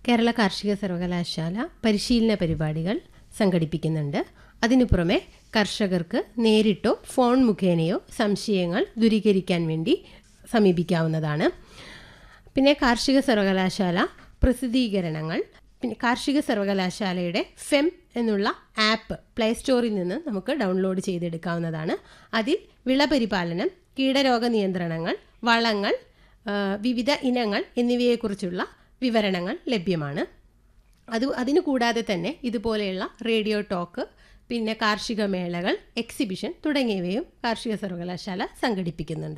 കേരള കാർഷിക സർവകലാശാല പരിശീലന പരിപാടികൾ സംഘടിപ്പിക്കുന്നുണ്ട് അതിനു പുറമെ കർഷകർക്ക് നേരിട്ടോ ഫോൺ മുഖേനയോ സംശയങ്ങൾ ദൂരീകരിക്കാൻ വേണ്ടി സമീപിക്കാവുന്നതാണ് പിന്നെ കാർഷിക സർവകലാശാല പ്രസിദ്ധീകരണങ്ങൾ പിന്നെ കാർഷിക സർവകലാശാലയുടെ ഫെം എന്നുള്ള ആപ്പ് പ്ലേ സ്റ്റോറിൽ നിന്ന് നമുക്ക് ഡൗൺലോഡ് ചെയ്തെടുക്കാവുന്നതാണ് അതിൽ വിളപരിപാലനം കീടരോഗ നിയന്ത്രണങ്ങൾ വളങ്ങൾ ആ, വിവിധ ഇനങ്ങൾ എന്നിവയെക്കുറിച്ചുള്ള വിവരണങ്ങൾ ലഭ്യമാണ് അത് അതിനു കൂടാതെ തന്നെ ഇതുപോലെയുള്ള റേഡിയോ ടോക്ക് പിന്നെ കാർഷിക മേളകൾ എക്സിബിഷൻ തുടങ്ങിയവയും കാർഷിക സർവകലാശാല സംഘടിപ്പിക്കുന്നുണ്ട്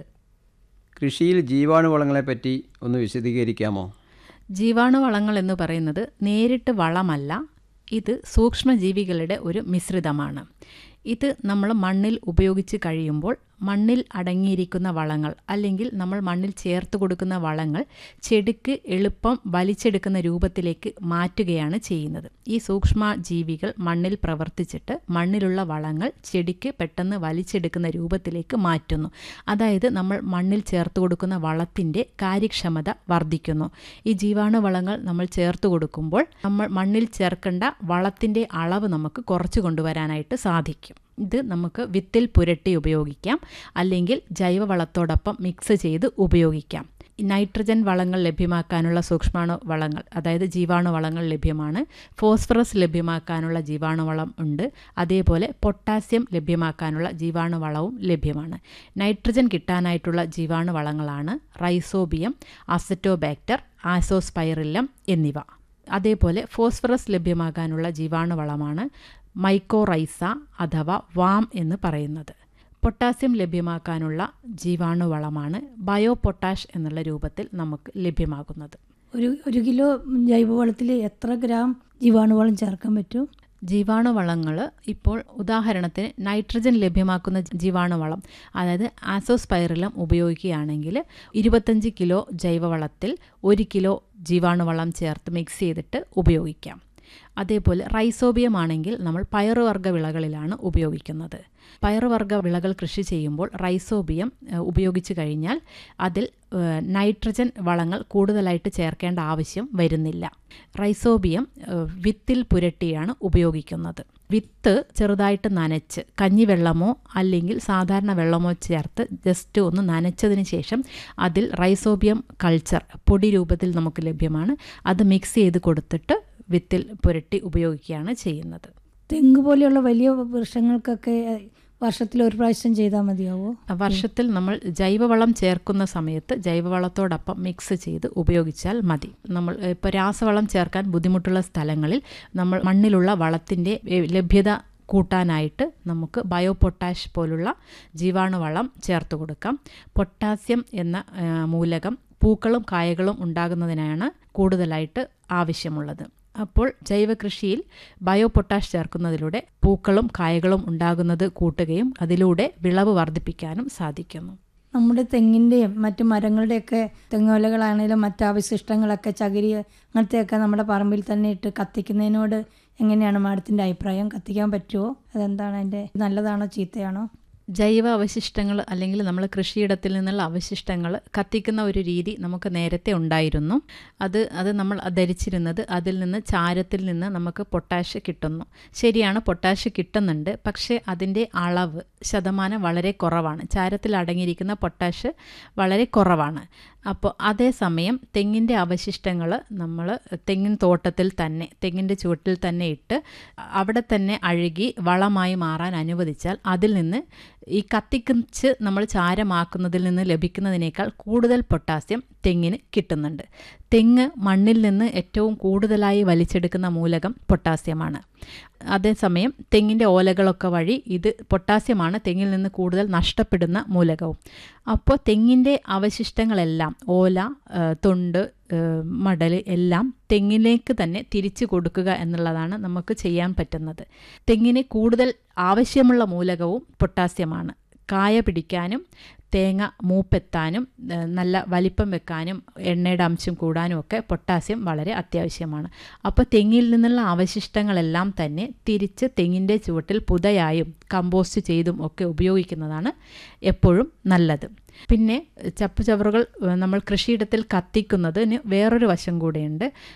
കൃഷിയിൽ ജീവാണുവളങ്ങളെപ്പറ്റി ഒന്ന് വിശദീകരിക്കാമോ ജീവാണുവളങ്ങൾ എന്ന് പറയുന്നത് നേരിട്ട് വളമല്ല ഇത് സൂക്ഷ്മജീവികളുടെ ഒരു മിശ്രിതമാണ് ഇത് നമ്മൾ മണ്ണിൽ ഉപയോഗിച്ച് കഴിയുമ്പോൾ മണ്ണിൽ അടങ്ങിയിരിക്കുന്ന വളങ്ങൾ അല്ലെങ്കിൽ നമ്മൾ മണ്ണിൽ ചേർത്ത് കൊടുക്കുന്ന വളങ്ങൾ ചെടിക്ക് എളുപ്പം വലിച്ചെടുക്കുന്ന രൂപത്തിലേക്ക് മാറ്റുകയാണ് ചെയ്യുന്നത് ഈ സൂക്ഷ്മ ജീവികൾ മണ്ണിൽ പ്രവർത്തിച്ചിട്ട് മണ്ണിലുള്ള വളങ്ങൾ ചെടിക്ക് പെട്ടെന്ന് വലിച്ചെടുക്കുന്ന രൂപത്തിലേക്ക് മാറ്റുന്നു അതായത് നമ്മൾ മണ്ണിൽ ചേർത്ത് കൊടുക്കുന്ന വളത്തിൻ്റെ കാര്യക്ഷമത വർദ്ധിക്കുന്നു ഈ ജീവാണു വളങ്ങൾ നമ്മൾ ചേർത്ത് കൊടുക്കുമ്പോൾ നമ്മൾ മണ്ണിൽ ചേർക്കേണ്ട വളത്തിൻ്റെ അളവ് നമുക്ക് കുറച്ച് കൊണ്ടുവരാനായിട്ട് സാധിക്കും ഇത് നമുക്ക് വിത്തിൽ പുരട്ടി ഉപയോഗിക്കാം അല്ലെങ്കിൽ ജൈവവളത്തോടൊപ്പം മിക്സ് ചെയ്ത് ഉപയോഗിക്കാം നൈട്രജൻ വളങ്ങൾ ലഭ്യമാക്കാനുള്ള സൂക്ഷ്മാണു വളങ്ങൾ അതായത് ജീവാണു വളങ്ങൾ ലഭ്യമാണ് ഫോസ്ഫറസ് ലഭ്യമാക്കാനുള്ള ജീവാണുവളം ഉണ്ട് അതേപോലെ പൊട്ടാസ്യം ലഭ്യമാക്കാനുള്ള ജീവാണുവളവും ലഭ്യമാണ് നൈട്രജൻ കിട്ടാനായിട്ടുള്ള ജീവാണുവളങ്ങളാണ് റൈസോബിയം അസറ്റോബാക്ടർ ആസോസ്പൈറില്ലം എന്നിവ അതേപോലെ ഫോസ്ഫറസ് ലഭ്യമാകാനുള്ള ജീവാണുവളമാണ് മൈക്കോറൈസ അഥവാ വാം എന്ന് പറയുന്നത് പൊട്ടാസ്യം ലഭ്യമാക്കാനുള്ള ജീവാണുവളമാണ് ബയോ പൊട്ടാഷ് എന്നുള്ള രൂപത്തിൽ നമുക്ക് ലഭ്യമാകുന്നത് ഒരു ഒരു കിലോ ജൈവവളത്തിൽ എത്ര ഗ്രാം ജീവാണുവളം ചേർക്കാൻ പറ്റും ജീവാണുവളങ്ങൾ ഇപ്പോൾ ഉദാഹരണത്തിന് നൈട്രജൻ ലഭ്യമാക്കുന്ന ജീവാണുവളം അതായത് ആസോസ്പൈറിലം ഉപയോഗിക്കുകയാണെങ്കിൽ ഇരുപത്തഞ്ച് കിലോ ജൈവവളത്തിൽ ഒരു കിലോ ജീവാണുവളം ചേർത്ത് മിക്സ് ചെയ്തിട്ട് ഉപയോഗിക്കാം അതേപോലെ റൈസോബിയം ആണെങ്കിൽ നമ്മൾ പയറുവർഗ്ഗ വിളകളിലാണ് ഉപയോഗിക്കുന്നത് പയറുവർഗ്ഗ വിളകൾ കൃഷി ചെയ്യുമ്പോൾ റൈസോബിയം ഏഹ്, ഉപയോഗിച്ച് കഴിഞ്ഞാൽ അതിൽ ഏഹ്, നൈട്രജൻ വളങ്ങൾ കൂടുതലായിട്ട് ചേർക്കേണ്ട ആവശ്യം വരുന്നില്ല റൈസോബിയം ഏഹ്, വിത്തിൽ പുരട്ടിയാണ് ഉപയോഗിക്കുന്നത് വിത്ത് ചെറുതായിട്ട് നനച്ച് കഞ്ഞിവെള്ളമോ അല്ലെങ്കിൽ സാധാരണ വെള്ളമോ ചേർത്ത് ജസ്റ്റ് ഒന്ന് നനച്ചതിന് ശേഷം അതിൽ റൈസോബിയം കൾച്ചർ പൊടി രൂപത്തിൽ നമുക്ക് ലഭ്യമാണ് അത് മിക്സ് ചെയ്ത് കൊടുത്തിട്ട് വിത്തിൽ പുരട്ടി ഉപയോഗിക്കുകയാണ് ചെയ്യുന്നത് തെങ്ങ് പോലെയുള്ള വലിയ വൃക്ഷങ്ങൾക്കൊക്കെ വർഷത്തിൽ ഒരു പ്രാവശ്യം ചെയ്താൽ മതിയാവോ വർഷത്തിൽ നമ്മൾ ജൈവവളം ചേർക്കുന്ന സമയത്ത് ജൈവവളത്തോടൊപ്പം മിക്സ് ചെയ്ത് ഉപയോഗിച്ചാൽ മതി നമ്മൾ ഇപ്പോൾ രാസവളം ചേർക്കാൻ ബുദ്ധിമുട്ടുള്ള സ്ഥലങ്ങളിൽ നമ്മൾ മണ്ണിലുള്ള വളത്തിൻ്റെ ഏഹ്, ലഭ്യത കൂട്ടാനായിട്ട് നമുക്ക് ബയോ പൊട്ടാഷ് പോലുള്ള ജീവാണുവളം ചേർത്ത് കൊടുക്കാം പൊട്ടാസ്യം എന്ന ആ, മൂലകം പൂക്കളും കായകളും ഉണ്ടാകുന്നതിനാണ് കൂടുതലായിട്ട് ആവശ്യമുള്ളത് അപ്പോൾ ജൈവകൃഷിയിൽ ബയോ പൊട്ടാഷ് ചേർക്കുന്നതിലൂടെ പൂക്കളും കായകളും ഉണ്ടാകുന്നത് കൂട്ടുകയും അതിലൂടെ വിളവ് വർദ്ധിപ്പിക്കാനും സാധിക്കുന്നു നമ്മുടെ തെങ്ങിൻ്റെയും മറ്റു മരങ്ങളുടെയൊക്കെ തെങ്ങോലകളാണെങ്കിലും മറ്റ് അവശിഷ്ടങ്ങളൊക്കെ ചകിരി അങ്ങനത്തെയൊക്കെ നമ്മുടെ പറമ്പിൽ തന്നെ ഇട്ട് കത്തിക്കുന്നതിനോട് എങ്ങനെയാണ് മാഡത്തിൻ്റെ അഭിപ്രായം കത്തിക്കാൻ പറ്റുമോ അതെന്താണ് അതിൻ്റെ നല്ലതാണോ ചീത്തയാണോ ജൈവ അവശിഷ്ടങ്ങൾ അല്ലെങ്കിൽ നമ്മൾ കൃഷിയിടത്തിൽ നിന്നുള്ള അവശിഷ്ടങ്ങൾ കത്തിക്കുന്ന ഒരു രീതി നമുക്ക് നേരത്തെ ഉണ്ടായിരുന്നു അത് അത് നമ്മൾ ധരിച്ചിരുന്നത് അതിൽ നിന്ന് ചാരത്തിൽ നിന്ന് നമുക്ക് പൊട്ടാഷ് കിട്ടുന്നു ശരിയാണ് പൊട്ടാഷ് കിട്ടുന്നുണ്ട് പക്ഷേ അതിൻ്റെ അളവ് ശതമാനം വളരെ കുറവാണ് ചാരത്തിൽ അടങ്ങിയിരിക്കുന്ന പൊട്ടാഷ് വളരെ കുറവാണ് അപ്പോൾ അതേസമയം തെങ്ങിൻ്റെ അവശിഷ്ടങ്ങൾ നമ്മൾ തെങ്ങിൻ തോട്ടത്തിൽ തന്നെ തെങ്ങിൻ്റെ ചുവട്ടിൽ തന്നെ ഇട്ട് അവിടെ തന്നെ അഴുകി വളമായി മാറാൻ അനുവദിച്ചാൽ അതിൽ നിന്ന് ഈ കത്തിക്കിച്ച് നമ്മൾ ചാരമാക്കുന്നതിൽ നിന്ന് ലഭിക്കുന്നതിനേക്കാൾ കൂടുതൽ പൊട്ടാസ്യം തെങ്ങിന് കിട്ടുന്നുണ്ട് തെങ്ങ് മണ്ണിൽ നിന്ന് ഏറ്റവും കൂടുതലായി വലിച്ചെടുക്കുന്ന മൂലകം പൊട്ടാസ്യമാണ് അതേസമയം തെങ്ങിൻ്റെ ഓലകളൊക്കെ വഴി ഇത് പൊട്ടാസ്യമാണ് തെങ്ങിൽ നിന്ന് കൂടുതൽ നഷ്ടപ്പെടുന്ന മൂലകവും അപ്പോൾ തെങ്ങിൻ്റെ അവശിഷ്ടങ്ങളെല്ലാം ഓല ആ, തൊണ്ട് ആ, മടൽ എല്ലാം തെങ്ങിലേക്ക് തന്നെ തിരിച്ചു കൊടുക്കുക എന്നുള്ളതാണ് നമുക്ക് ചെയ്യാൻ പറ്റുന്നത് തെങ്ങിന് കൂടുതൽ ആവശ്യമുള്ള മൂലകവും പൊട്ടാസ്യമാണ് കായ പിടിക്കാനും തേങ്ങ മൂപ്പെത്താനും ഏഹ് നല്ല വലിപ്പം വെക്കാനും എണ്ണയുടെ അംശം കൂടാനും ഒക്കെ പൊട്ടാസ്യം വളരെ അത്യാവശ്യമാണ് അപ്പോൾ തെങ്ങിൽ നിന്നുള്ള അവശിഷ്ടങ്ങളെല്ലാം തന്നെ തിരിച്ച് തെങ്ങിൻ്റെ ചുവട്ടിൽ പുതയായും കമ്പോസ്റ്റ് ചെയ്തും ഒക്കെ ഉപയോഗിക്കുന്നതാണ് എപ്പോഴും നല്ലത് പിന്നെ ചപ്പുചവറുകൾ ഏഹ് നമ്മൾ കൃഷിയിടത്തിൽ കത്തിക്കുന്നതിന് വേറൊരു വശം കൂടെയുണ്ട്